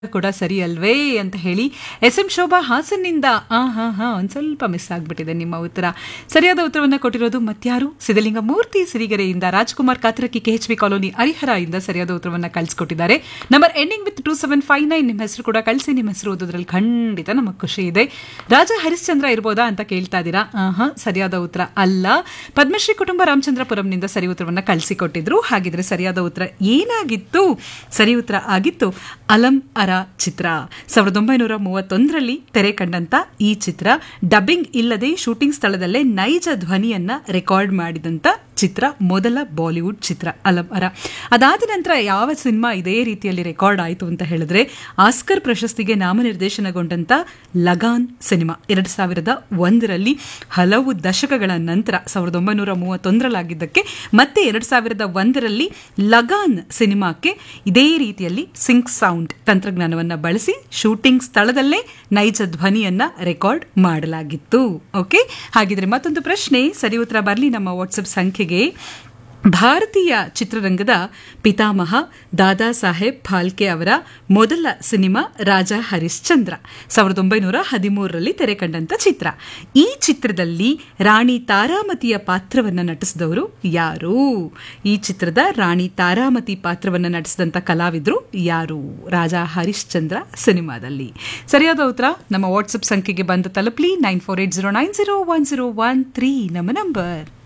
ಕೂಡ ಸರಿ ಅಲ್ವೇ ಅಂತ ಹೇಳಿ ಎಸ್ ಎಂ ಶೋಭಾ ಹಾಸನ್ನಿಂದ ಆ ಹಾ ಹಾ ಒಂದ್ ಸ್ವಲ್ಪ ಮಿಸ್ ಆಗ್ಬಿಟ್ಟಿದೆ ನಿಮ್ಮ ಉತ್ತರ ಸರಿಯಾದ ಉತ್ತರವನ್ನ ಕೊಟ್ಟಿರೋದು ಮತ್ಯಾರು ಸಿದ್ಧಲಿಂಗ ಮೂರ್ತಿ ಸಿರಿಗೆರೆಯಿಂದ Rajkumar Kathraki K H B colony Harihara ಇಂದ ಸರಿಯಾದ ಉತ್ತರವನ್ನ ಕಳಿಸ್ಕೊಟ್ಟಿದ್ದಾರೆ number ending with two seven five nine ನಿಮ್ಮ ಹೆಸರು ಕೂಡ ಕಳಿಸಿ ನಿಮ್ಮ ಹೆಸರು ಓದೋದ್ರಲ್ಲಿ ಖಂಡಿತ ನಮಗೆ ಖುಷಿ ಇದೆ ರಾಜ ಹರಿಶ್ಚಂದ್ರ ಇರ್ಬೋದಾ ಅಂತ ಕೇಳ್ತಾ ಇದ್ದೀರಾ ಆಹಾ ಸರಿಯಾದ ಉತ್ತರ ಅಲ್ಲ ಪದ್ಮಶ್ರೀ ಕುಟುಂಬ ರಾಮಚಂದ್ರಪುರಂನಿಂದ ಸರಿ ಉತ್ತರವನ್ನ ಕಳಿಸಿಕೊಟ್ಟಿದ್ರು ಹಾಗಿದ್ರೆ ಸರಿಯಾದ ಉತ್ತರ ಏನಾಗಿತ್ತು ಸರಿ ಉತ್ತರ ಆಗಿತ್ತು ಅಲಂ ಅರ ಚಿತ್ರ ಸಾವಿರದ ಒಂಬೈನೂರ ಮೂವತ್ತೊಂದರಲ್ಲಿ ತೆರೆ ಕಂಡಂತ ಈ ಚಿತ್ರ ಡಬ್ಬಿಂಗ್ ಇಲ್ಲದೆ ಶೂಟಿಂಗ್ ಸ್ಥಳದಲ್ಲೇ ನೈಜ ಧ್ವನಿಯನ್ನ ರೆಕಾರ್ಡ್ ಮಾಡಿದಂತ ಚಿತ್ರ ಮೊದಲ ಬಾಲಿವುಡ್ ಚಿತ್ರ ಅಲಂ ಅರ ಅದಾದ ನಂತರ ಯಾವ ಸಿನಿಮಾ ಇದೇ ರೀತಿಯಲ್ಲಿ ರೆಕಾರ್ಡ್ ಆಯಿತು ಅಂತ ಹೇಳಿದ್ರೆ ಆಸ್ಕರ್ ಪ್ರಶಸ್ತಿಗೆ ನಾಮನಿರ್ದೇಶನಗೊಂಡಂತ ಲಗಾನ್ ಸಿನಿಮಾ ಎರಡು ಸಾವಿರದ ಒಂದರಲ್ಲಿ ಹಲವು ದಶಕಗಳ ನಂತರ ಸಾವಿರದ ಒಂಬೈನೂರ ಮೂವತ್ತೊಂದರಲ್ಲಾಗಿದ್ದಕ್ಕೆ ಮತ್ತೆ ಎರಡು ಸಾವಿರದ ಒಂದರಲ್ಲಿ ಲಗಾನ್ ಸಿನಿಮಾಕ್ಕೆ ಇದೇ ರೀತಿಯಲ್ಲಿ ಸಿಂಕ್ ಸೌಂಡ್ ತಂತ್ರಜ್ಞಾನವನ್ನು ಬಳಸಿ ಶೂಟಿಂಗ್ ಸ್ಥಳದಲ್ಲೇ ನೈಜ ಧ್ವನಿಯನ್ನ ರೆಕಾರ್ಡ್ ಮಾಡಲಾಗಿತ್ತು ಓಕೆ ಹಾಗಿದ್ರೆ ಮತ್ತೊಂದು ಪ್ರಶ್ನೆ ಸರಿ ಉತ್ತರ ಬರಲಿ ನಮ್ಮ ವಾಟ್ಸಪ್ ಸಂಖ್ಯೆಗೆ ಭಾರತೀಯ ಚಿತ್ರರಂಗದ ಪಿತಾಮಹ ದಾದಾ ಸಾಹೇಬ್ ಫಾಲ್ಕೆ ಅವರ ಮೊದಲ ಸಿನಿಮಾ ರಾಜ ಹರಿಶ್ಚಂದ್ರ ಸಾವಿರದ ಒಂಬೈನೂರ ಹದಿಮೂರರಲ್ಲಿ ತೆರೆ ಕಂಡಂತ ಚಿತ್ರ ಈ ಚಿತ್ರದಲ್ಲಿ ರಾಣಿ ತಾರಾಮತಿಯ ಪಾತ್ರವನ್ನು ನಟಿಸಿದವರು ಯಾರು ಈ ಚಿತ್ರದ ರಾಣಿ ತಾರಾಮತಿ ಪಾತ್ರವನ್ನು ನಟಿಸಿದಂಥ ಕಲಾವಿದರು ಯಾರು ರಾಜ ಹರಿಶ್ಚಂದ್ರ ಸಿನಿಮಾದಲ್ಲಿ ಸರಿಯಾದ ಉತ್ತರ ನಮ್ಮ ವಾಟ್ಸಪ್ ಸಂಖ್ಯೆಗೆ ಬಂದು ತಲುಪಲಿ nine four eight zero nine zero one zero one three ನಮ್ಮ ನಂಬರ್